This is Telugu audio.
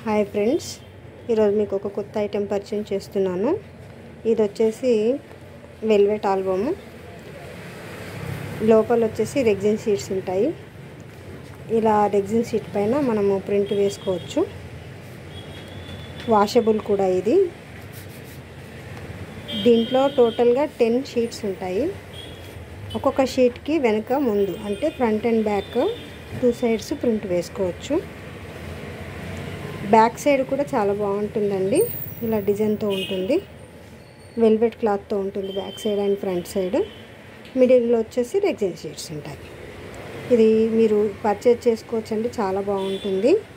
హాయ్ ఫ్రెండ్స్ ఈరోజు మీకు ఒక కొత్త ఐటెం పరిచయం చేస్తున్నాను ఇది వచ్చేసి వెల్వెట్ ఆల్బమ్ లోపల వచ్చేసి రెగ్జిన్ షీట్స్ ఉంటాయి ఇలా రెగ్జిన్ షీట్ పైన మనము ప్రింట్ వేసుకోవచ్చు వాషబుల్ కూడా ఇది దీంట్లో టోటల్గా టెన్ షీట్స్ ఉంటాయి ఒక్కొక్క షీట్కి వెనక ముందు అంటే front and back two sides print వేసుకోవచ్చు బ్యాక్ సైడ్ కూడా చాలా బాగుంటుందండి ఇలా డిజైన్తో ఉంటుంది వెల్వెట్ క్లాత్తో ఉంటుంది back side and front side మిడిల్లో వచ్చేసి రెగ్జిన్ షీట్స్ ఉంటాయి ఇది మీరు పర్చేజ్ చేసుకోవచ్చండి చాలా బాగుంటుంది